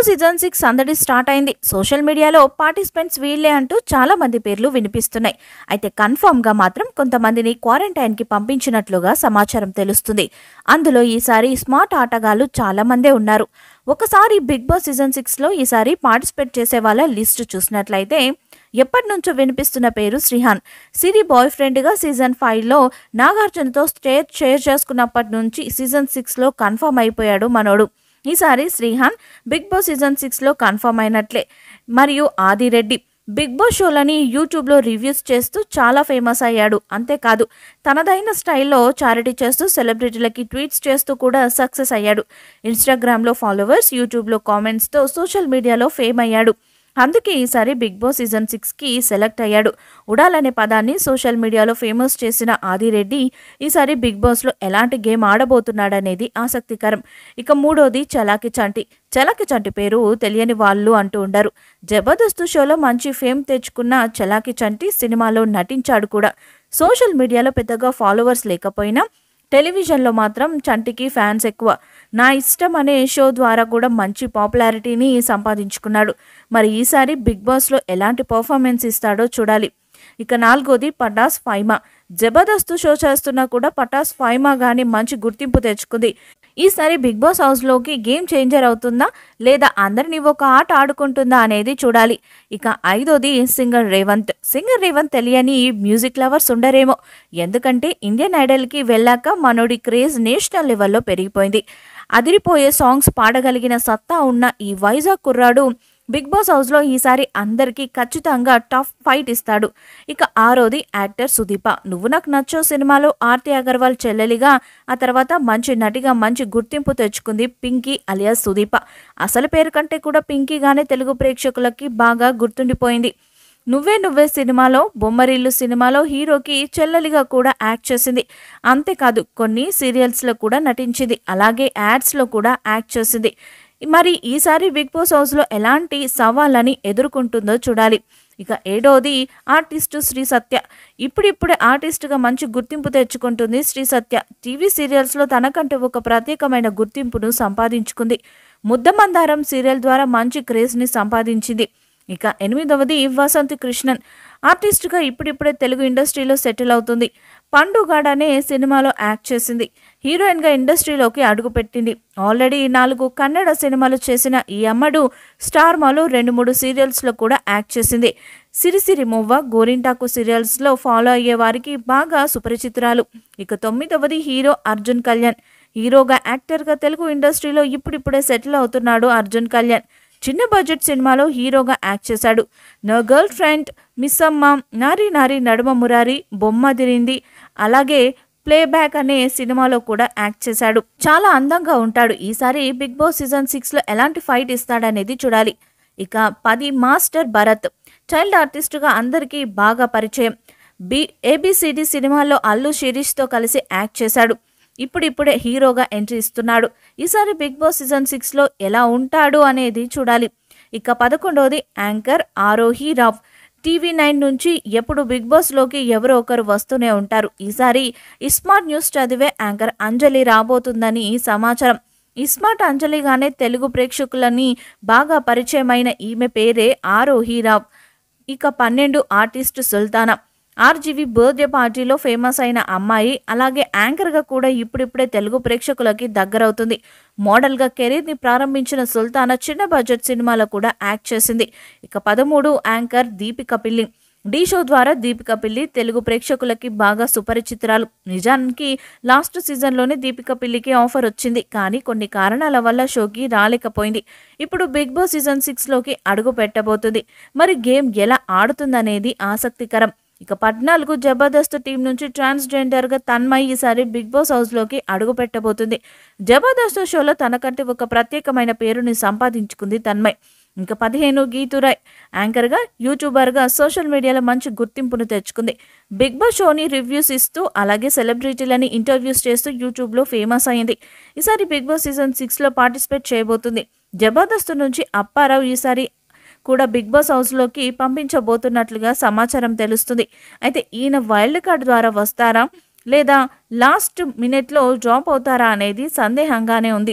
boss season six సందడి start అయింది social మీడియాలో పార్టిసిపెంట్స్ వీళ్ళే అంటూ చాలా మంది పేర్లు వినిపిస్తున్నాయి అయితే కన్ఫర్మ్ గా మాత్రం కొంతమందిని క్వారంటైన్ కి పంపించినట్లుగా సమాచారం తెలుస్తుంది అందులో ఈసారి స్మార్ట్ ఆటగాళ్లు చాలా మందే ఉన్నారు ఒకసారి బిగ్ బాస్ సీజన్ సిక్స్ లో ఈసారి పార్టిసిపేట్ చేసే వాళ్ళ లిస్టు చూసినట్లయితే ఎప్పటి నుంచో వినిపిస్తున్న పేరు శ్రీహాన్ సిరి బాయ్ ఫ్రెండ్ గా సీజన్ ఫైవ్ లో నాగార్జునతో స్టేజ్ షేర్ చేసుకున్నప్పటి నుంచి సీజన్ సిక్స్ లో కన్ఫర్మ్ అయిపోయాడు మనోడు ఈసారి Srihan Bigg Boss season six లో కన్ఫర్మ్ అయినట్లే మరియు ఆదిరెడ్డి బిగ్ బాస్ షోలని యూట్యూబ్లో రివ్యూస్ చేస్తూ చాలా ఫేమస్ అయ్యాడు అంతేకాదు తనదైన స్టైల్లో చారిటీ చేస్తూ సెలబ్రిటీలకి ట్వీట్స్ చేస్తూ కూడా సక్సెస్ అయ్యాడు ఇన్స్టాగ్రామ్లో ఫాలోవర్స్ యూట్యూబ్లో కామెంట్స్తో సోషల్ మీడియాలో ఫేమ్ అయ్యాడు అందుకే ఈసారి బిగ్ బాస్ సీజన్ సిక్స్కి సెలెక్ట్ అయ్యాడు ఉడాలనే పదాన్ని సోషల్ మీడియాలో ఫేమస్ చేసిన ఆదిరెడ్డి ఈసారి బిగ్ బాస్లో ఎలాంటి గేమ్ ఆడబోతున్నాడనేది ఆసక్తికరం ఇక మూడోది చలాకి చంటి చలాకి చంటి పేరు తెలియని వాళ్ళు అంటూ ఉండరు జబర్దస్త్ షోలో మంచి ఫేమ్ తెచ్చుకున్న చలాకి చంటి సినిమాలో నటించాడు కూడా సోషల్ మీడియాలో పెద్దగా ఫాలోవర్స్ లేకపోయినా టెలివిజన్లో మాత్రం చంటికి ఫ్యాన్స్ ఎక్కువ నా ఇష్టం అనే షో ద్వారా కూడా మంచి పాపులారిటీని సంపాదించుకున్నాడు మరి ఈసారి బిగ్ బాస్లో ఎలాంటి పర్ఫార్మెన్స్ ఇస్తాడో చూడాలి ఇక నాలుగోది పటాస్ ఫైమా జబర్దస్త్ షో చేస్తున్నా కూడా పటాస్ ఫైమా గాని మంచి గుర్తింపు తెచ్చుకుంది ఈసారి బిగ్ బాస్ హౌస్లోకి గేమ్ చేంజర్ అవుతుందా లేదా అందరినీ ఒక ఆట ఆడుకుంటుందా అనేది చూడాలి ఇక ఐదోది సింగర్ రేవంత్ సింగర్ రేవంత్ తెలియని మ్యూజిక్ లవర్స్ ఉండరేమో ఎందుకంటే ఇండియన్ ఐడల్కి వెళ్ళాక మనోడి క్రేజ్ నేషనల్ లెవెల్లో పెరిగిపోయింది అదిరిపోయే సాంగ్స్ పాడగలిగిన సత్తా ఉన్న ఈ వైజాగ్ కుర్రాడు బిగ్ బాస్ హౌస్లో ఈసారి అందరికీ ఖచ్చితంగా టఫ్ ఫైట్ ఇస్తాడు ఇక ఆరోది యాక్టర్ సుదీప నువ్వు నాకు నచ్చో సినిమాలో ఆర్తి అగర్వాల్ చెల్లెలిగా ఆ తర్వాత మంచి నటిగా మంచి గుర్తింపు తెచ్చుకుంది పింకీ అలియాస్ సుదీప అసలు పేరు కంటే కూడా పింకీగానే తెలుగు ప్రేక్షకులకి బాగా గుర్తుండిపోయింది నువ్వే నువ్వే సినిమాలో బొమ్మరిల్లు సినిమాలో హీరోకి చెల్లెలిగా కూడా యాక్ట్ చేసింది అంతేకాదు కొన్ని సీరియల్స్లో కూడా నటించింది అలాగే యాడ్స్లో కూడా యాక్ట్ చేసింది మరి ఈసారి బిగ్ బాస్ హౌస్లో ఎలాంటి సవాళ్ళని ఎదుర్కొంటుందో చూడాలి ఇక ఏడోది ఆర్టిస్టు శ్రీ సత్య ఇప్పుడిప్పుడే ఆర్టిస్టుగా మంచి గుర్తింపు తెచ్చుకుంటుంది శ్రీ సత్య టీవీ సీరియల్స్లో తనకంటే ఒక ప్రత్యేకమైన గుర్తింపును సంపాదించుకుంది ముద్దమందారం సీరియల్ ద్వారా మంచి క్రేజ్ని సంపాదించింది ఇక ఎనిమిదవది వసంతి కృష్ణన్ ఆర్టిస్ట్గా ఇప్పుడిప్పుడే తెలుగు ఇండస్ట్రీలో సెటిల్ అవుతుంది పండుగాడ్ అనే సినిమాలో యాక్ట్ చేసింది హీరోయిన్గా ఇండస్ట్రీలోకి అడుగుపెట్టింది ఆల్రెడీ నాలుగు కన్నడ సినిమాలు చేసిన ఈ అమ్మడు స్టార్ మాలో రెండు మూడు సీరియల్స్లో కూడా యాక్ట్ చేసింది సిరిసిరి మువ్వ గోరింటాకు సీరియల్స్లో ఫాలో అయ్యే వారికి బాగా సుపరిచితురాలు ఇక తొమ్మిదవది హీరో అర్జున్ కళ్యాణ్ హీరోగా యాక్టర్గా తెలుగు ఇండస్ట్రీలో ఇప్పుడిప్పుడే సెటిల్ అవుతున్నాడు అర్జున్ కళ్యాణ్ చిన్న బడ్జెట్ సినిమాలో హీరోగా యాక్ట్ చేశాడు నా గర్ల్ ఫ్రెండ్ మిస్సమ్మ నారి నారి నడుమ మురారి బొమ్మ దిరింది అలాగే ప్లేబ్యాక్ అనే సినిమాలో కూడా యాక్ట్ చేశాడు చాలా అందంగా ఉంటాడు ఈసారి బిగ్ బాస్ సీజన్ సిక్స్లో ఎలాంటి ఫైట్ ఇస్తాడనేది చూడాలి ఇక పది మాస్టర్ భరత్ చైల్డ్ ఆర్టిస్టుగా అందరికీ బాగా పరిచయం బి ఏబిసిడి సినిమాలో అల్లు శిరీష్తో కలిసి యాక్ట్ చేశాడు ఇప్పుడిప్పుడే హీరోగా ఎంట్రీ ఇస్తున్నాడు ఈసారి బిగ్ బాస్ సీజన్ సిక్స్లో ఎలా ఉంటాడు అనేది చూడాలి ఇక పదకొండవది anchor Arohi Rao TV nine నుంచి ఎప్పుడు బిగ్ బాస్లోకి ఎవరో ఒకరు వస్తూనే ఉంటారు ఈసారి ఇస్మార్ట్ న్యూస్ చదివే యాంకర్ అంజలి రాబోతుందని సమాచారం ఇస్మార్ట్ అంజలిగానే తెలుగు ప్రేక్షకులని బాగా పరిచయమైన ఈమె పేరే ఆరోహి రావ్ ఇక పన్నెండు ఆర్టిస్ట్ సుల్తానా ఆర్జీవి బర్త్డే పార్టీలో ఫేమస్ అయిన అమ్మాయి అలాగే యాంకర్గా కూడా ఇప్పుడిప్పుడే తెలుగు ప్రేక్షకులకి దగ్గరవుతుంది మోడల్గా కెరీర్ని ప్రారంభించిన సుల్తానా చిన్న బడ్జెట్ సినిమాలో కూడా యాక్ట్ చేసింది ఇక పదమూడు యాంకర్ దీపిక పిల్లి డీ షో ద్వారా దీపిక పిల్లి తెలుగు ప్రేక్షకులకి బాగా సుపరిచితురాలు నిజానికి లాస్ట్ సీజన్లోనే దీపిక పిల్లికి ఆఫర్ వచ్చింది కానీ కొన్ని కారణాల వల్ల షోకి రాలేకపోయింది ఇప్పుడు బిగ్ బాస్ సీజన్ సిక్స్లోకి అడుగు పెట్టబోతుంది మరి గేమ్ ఎలా ఆడుతుందనేది ఆసక్తికరం ఇక పద్నాలుగు జబర్దస్త్ టీం నుంచి ట్రాన్స్జెండర్గా తన్మయ్ ఈసారి బిగ్ బాస్ హౌస్లోకి అడుగు పెట్టబోతుంది జబర్దస్త్ షోలో తనకంటే ఒక ప్రత్యేకమైన పేరుని సంపాదించుకుంది తన్మయ్ ఇంకా పదిహేను గీతురాయ్ యాంకర్గా యూట్యూబర్గా సోషల్ మీడియాలో మంచి గుర్తింపును తెచ్చుకుంది బిగ్ బాస్ షోని రివ్యూస్ ఇస్తూ అలాగే సెలబ్రిటీలని ఇంటర్వ్యూస్ చేస్తూ యూట్యూబ్లో ఫేమస్ అయింది ఈసారి బిగ్ బాస్ సీజన్ సిక్స్లో పార్టిసిపేట్ చేయబోతుంది జబర్దస్త్ నుంచి అప్పారావు ఈసారి కూడా బిగ్ బాస్ హౌస్లోకి పంపించబోతున్నట్లుగా సమాచారం తెలుస్తుంది అయితే ఈయన వైల్డ్ కార్డ్ ద్వారా వస్తారా లేదా లాస్ట్ మినిట్లో డ్రాప్ అవుతారా అనేది సందేహంగానే ఉంది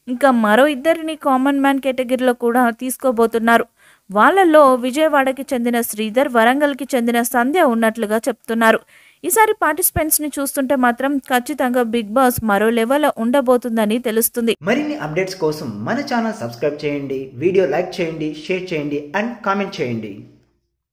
ఇంకా మరో ఇద్దరిని కామన్ మ్యాన్ కేటగిరీలో కూడా తీసుకోబోతున్నారు వాళ్ళల్లో విజయవాడకి చెందిన శ్రీధర్ వరంగల్కి చెందిన సంధ్య ఉన్నట్లుగా చెప్తున్నారు ఈసారి పార్టిసిపెంట్స్ని చూస్తుంటే మాత్రం ఖచ్చితంగా బిగ్ బాస్ మరో లెవెల్లో ఉండబోతుందని తెలుస్తుంది మరిన్ని అప్డేట్స్ కోసం మన ఛానల్ సబ్స్క్రైబ్ చేయండి వీడియో లైక్ చేయండి షేర్ చేయండి అండ్ కామెంట్ చేయండి